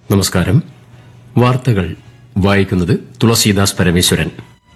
നമസ്കാരം വാർത്തകൾ വായിക്കുന്നത് തുളസീദാസ് പരമേശ്വരൻ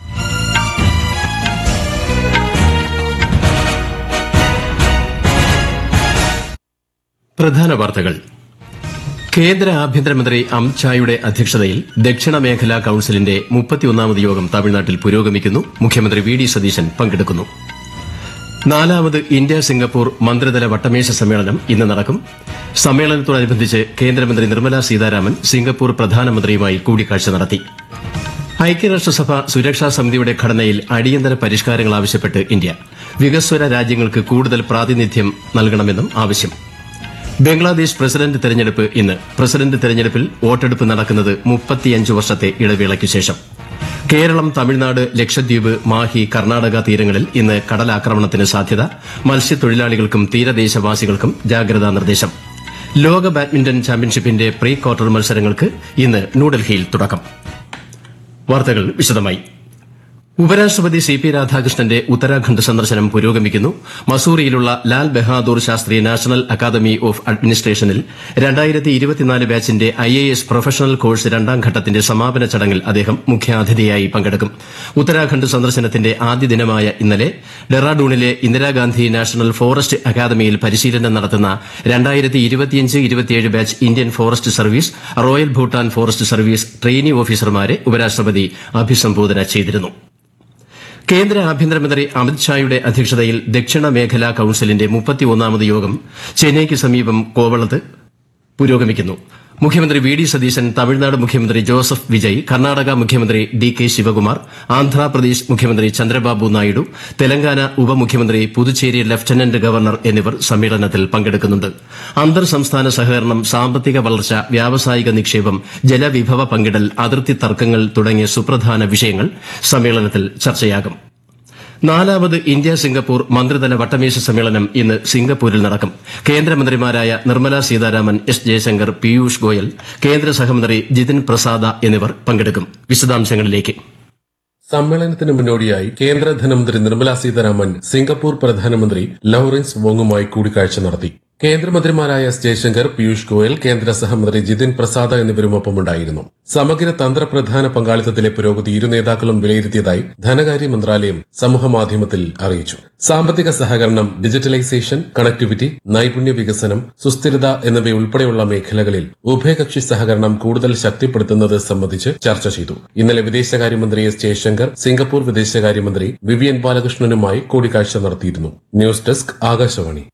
പ്രധാന വാർത്തകൾ കേന്ദ്ര ആഭ്യന്തരമന്ത്രി അമിത് ഷായുടെ അധ്യക്ഷതയിൽ ദക്ഷിണ മേഖലാ കൌൺസിലിന്റെ മുപ്പത്തിയൊന്നാമത് യോഗം തമിഴ്നാട്ടിൽ പുരോഗമിക്കുന്നു മുഖ്യമന്ത്രി വി ഡി സതീശൻ പങ്കെടുക്കുന്നു നാലാമത് ഇന്ത്യ സിംഗപ്പൂർ മന്ത്രിതല വട്ടമേശ സമ്മേളനം ഇന്ന് നടക്കും സമ്മേളനത്തോടനുബന്ധിച്ച് കേന്ദ്രമന്ത്രി നിർമ്മല സീതാരാമൻ സിംഗപ്പൂർ പ്രധാനമന്ത്രിയുമായി കൂടിക്കാഴ്ച നടത്തി ഐക്യരാഷ്ട്രസഭ സുരക്ഷാ സമിതിയുടെ ഘടനയിൽ അടിയന്തര പരിഷ്കാരങ്ങൾ ആവശ്യപ്പെട്ട് ഇന്ത്യ വികസ്വര രാജ്യങ്ങൾക്ക് കൂടുതൽ പ്രാതിനിധ്യം നൽകണമെന്നും ആവശ്യം ബംഗ്ലാദേശ് പ്രസിഡന്റ് തെരഞ്ഞെടുപ്പ് ഇന്ന് പ്രസിഡന്റ് തെരഞ്ഞെടുപ്പിൽ വോട്ടെടുപ്പ് നടക്കുന്നത് മുപ്പത്തിയഞ്ച് വർഷത്തെ ഇടവേളയ്ക്ക് ശേഷം കേരളം തമിഴ്നാട് ലക്ഷദ്വീപ് മാഹി കർണാടക തീരങ്ങളിൽ ഇന്ന് കടലാക്രമണത്തിന് സാധ്യത മത്സ്യത്തൊഴിലാളികൾക്കും തീരദേശവാസികൾക്കും ജാഗ്രതാ നിർദ്ദേശം ലോക ബാഡ്മിന്റൺ ചാമ്പ്യൻഷിപ്പിന്റെ പ്രീ ക്വാർട്ടർ മത്സരങ്ങൾക്ക് ഇന്ന് ന്യൂഡൽഹിയിൽ തുടക്കം വാർത്തകൾ വിശദമായി ഉപരാഷ്ട്രപതി സി പി രാധാകൃഷ്ണന്റെ ഉത്തരാഖണ്ഡ് സന്ദർശനം പുരോഗമിക്കുന്നു മസൂറിയിലുള്ള Lal Bahadur Shastri national academy of അഡ്മിനിസ്ട്രേഷനിൽ ബാച്ചിന്റെ I A S professional course രണ്ടാം ഘട്ടത്തിന്റെ സമാപന ചടങ്ങിൽ അദ്ദേഹം മുഖ്യാതിഥിയായി പങ്കെടുക്കും ഉത്തരാഖണ്ഡ് സന്ദർശനത്തിന്റെ ആദ്യ ദിനമായ ഇന്നലെ ഡെറാഡൂണിലെ ഇന്ദിരാഗാന്ധി നാഷണൽ ഫോറസ്റ്റ് അക്കാദമിയിൽ പരിശീലനം നടത്തുന്ന batch Indian forest service royal Bhutan forest service trainee ഓഫീസർമാരെ ഉപരാഷ്ട്രപതി അഭിസംബോധന ചെയ്തിരുന്നു കേന്ദ്ര ആഭ്യന്തരമന്ത്രി അമിത് ഷായുടെ അധ്യക്ഷതയിൽ ദക്ഷിണ മേഖലാ കൌൺസിലിന്റെ മുപ്പത്തിയൊന്നാമത് യോഗം ചെന്നൈയ്ക്ക് സമീപം കോവളത്ത് പുരോഗമിക്കുന്നു മുഖ്യമന്ത്രി വി ഡി സതീശൻ തമിഴ്നാട് മുഖ്യമന്ത്രി ജോസഫ് വിജയ് കർണാടക മുഖ്യമന്ത്രി ഡി കെ ശിവകുമാർ ആന്ധ്രാപ്രദേശ് മുഖ്യമന്ത്രി ചന്ദ്രബാബു നായിഡു തെലങ്കാന ഉപമുഖ്യമന്ത്രി പുതുച്ചേരി ലഫ്റ്റനന്റ് ഗവർണർ എന്നിവർ സമ്മേളനത്തിൽ പങ്കെടുക്കുന്നുണ്ട് അന്തർ സംസ്ഥാന സഹകരണം സാമ്പത്തിക വളർച്ച വ്യാവസായിക നിക്ഷേപം ജലവിഭവ പങ്കിടൽ അതിർത്തി തർക്കങ്ങൾ തുടങ്ങിയ സുപ്രധാന വിഷയങ്ങൾ സമ്മേളനത്തിൽ ചർച്ചയാകും നാലാമത് ഇന്ത്യ സിംഗപ്പൂർ മന്ത്രിതല വട്ടമേശ സമ്മേളനം ഇന്ന് സിംഗപ്പൂരിൽ നടക്കും കേന്ദ്രമന്ത്രിമാരായ നിർമ്മല സീതാരാമൻ എസ് ജയശങ്കർ പീയൂഷ് ഗോയൽ കേന്ദ്ര സഹമന്ത്രി ജിതിൻ പ്രസാദ എന്നിവർ പങ്കെടുക്കും വിശദാംശങ്ങളിലേക്ക് സമ്മേളനത്തിന് മുന്നോടിയായി കേന്ദ്ര ധനമന്ത്രി നിർമ്മല സീതാരാമൻ സിംഗപ്പൂർ പ്രധാനമന്ത്രി ലോറൻസ് വോങ്ങുമായി കൂടിക്കാഴ്ച നടത്തി കേന്ദ്രമന്ത്രിമാരായ എസ് ജയശങ്കർ പീയൂഷ് ഗോയൽ കേന്ദ്ര സഹമന്ത്രി ജിതിൻ പ്രസാദ എന്നിവരുമൊപ്പമുണ്ടായിരുന്നു സമഗ്ര തന്ത്രപ്രധാന പങ്കാളിത്തത്തിലെ പുരോഗതി ഇരു നേതാക്കളും വിലയിരുത്തിയതായി ധനകാര്യ മന്ത്രാലയം സമൂഹമാധ്യമത്തിൽ അറിയിച്ചു സാമ്പത്തിക സഹകരണം ഡിജിറ്റലൈസേഷൻ കണക്ടിവിറ്റി നൈപുണ്യ വികസനം സുസ്ഥിരത എന്നിവയുൾപ്പെടെയുള്ള മേഖലകളിൽ ഉഭയകക്ഷി സഹകരണം കൂടുതൽ ശക്തിപ്പെടുത്തുന്നത് സംബന്ധിച്ച് ചർച്ച ചെയ്തു ഇന്നലെ വിദേശകാര്യമന്ത്രി എസ് ജയശങ്കർ സിംഗപ്പൂർ വിദേശകാര്യമന്ത്രി വിവിയൻ ബാലകൃഷ്ണനുമായി കൂടിക്കാഴ്ച നടത്തിയിരുന്നു news desk Akashvani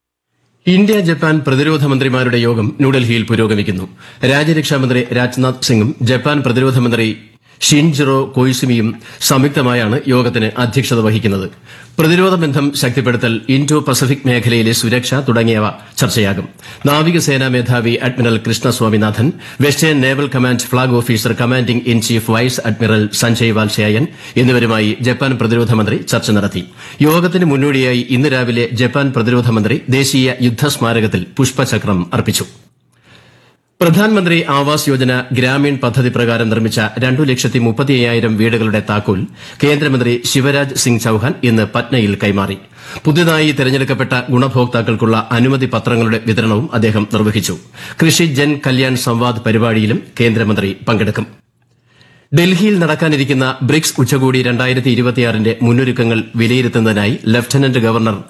India Japan പ്രതിരോധ മന്ത്രിമാരുടെ യോഗം ന്യൂഡൽഹിയിൽ പുരോഗമിക്കുന്നു രാജ്യരക്ഷാമന്ത്രി രാജ്നാഥ് സിംഗും ജപ്പാൻ പ്രതിരോധ മന്ത്രി ഷിൻജിറോ കൊയ്സുമിയും സംയുക്തമായാണ് യോഗത്തിന് അധ്യക്ഷത വഹിക്കുന്നത് പ്രതിരോധ ബന്ധം ശക്തിപ്പെടുത്തൽ ഇൻഡോ പസഫിക് മേഖലയിലെ സുരക്ഷ തുടങ്ങിയവ ചർച്ചയാകും നാവികസേനാ മേധാവി admiral Krishna Swaminathan western naval command flag officer commanding in chief vice admiral Sanjay Vatsayan എന്നിവരുമായി ജപ്പാൻ പ്രതിരോധ മന്ത്രി ചർച്ച നടത്തി യോഗത്തിന് മുന്നോടിയായി ഇന്ന് രാവിലെ ജപ്പാൻ പ്രതിരോധ മന്ത്രി ദേശീയ യുദ്ധസ്മാരകത്തിൽ പുഷ്പചക്രം അർപ്പിച്ചു പ്രധാൻമന്ത്രി ആവാസ് യോജന ഗ്രാമീൺ പദ്ധതി പ്രകാരം നിർമ്മിച്ച രണ്ടു ലക്ഷത്തി മുപ്പത്തിയ്യായിരം വീടുകളുടെ താക്കോൽ കേന്ദ്രമന്ത്രി ശിവരാജ് സിംഗ് ചൌഹാൻ ഇന്ന് പറ്റ്നയിൽ കൈമാറി പുതിയതായി തെരഞ്ഞെടുക്കപ്പെട്ട ഗുണഭോക്താക്കൾക്കുള്ള അനുമതി പത്രങ്ങളുടെ വിതരണവും അദ്ദേഹം നിർവഹിച്ചു കൃഷി ജൻ കല്യാൺ സംവാദ് പരിപാടിയിലും കേന്ദ്രമന്ത്രി പങ്കെടുക്കും ഡൽഹിയിൽ നടക്കാനിരിക്കുന്ന ബ്രിക്സ് ഉച്ചകോടി രണ്ടായിരത്തി ഇരുപത്തിയാറിന്റെ മുന്നൊരുക്കങ്ങൾ വിലയിരുത്തുന്നതിനായി ലഫ്റ്റനന്റ് ഗവർണർ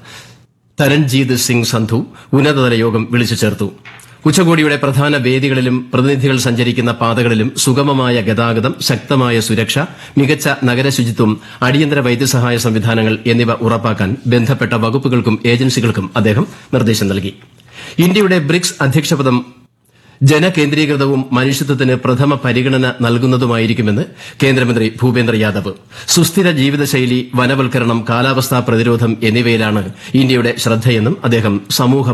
തരൺജീത് സിംഗ് സന്ധു ഉന്നതതല യോഗം വിളിച്ചു ചേർത്തു ഉച്ചകോടിയുടെ പ്രധാന വേദികളിലും പ്രതിനിധികൾ സഞ്ചരിക്കുന്ന പാതകളിലും സുഗമമായ ഗതാഗതം ശക്തമായ സുരക്ഷ മികച്ച നഗരശുചിത്വം അടിയന്തര വൈദ്യസഹായ സംവിധാനങ്ങൾ എന്നിവ ഉറപ്പാക്കാൻ ബന്ധപ്പെട്ട വകുപ്പുകൾക്കും ഏജൻസികൾക്കും അദ്ദേഹം നിർദ്ദേശം നൽകി ഇന്ത്യയുടെ ബ്രിക്സ് അധ്യക്ഷപദം ജനകേന്ദ്രീകൃതവും മനുഷ്യത്വത്തിന് പ്രഥമ പരിഗണന നൽകുന്നതുമായിരിക്കുമെന്ന് കേന്ദ്രമന്ത്രി ഭൂപേന്ദ്ര യാദവ് സുസ്ഥിര ജീവിതശൈലി വനവൽക്കരണം കാലാവസ്ഥാ പ്രതിരോധം എന്നിവയിലാണ് ഇന്ത്യയുടെ ശ്രദ്ധയെന്നും അദ്ദേഹം സമൂഹ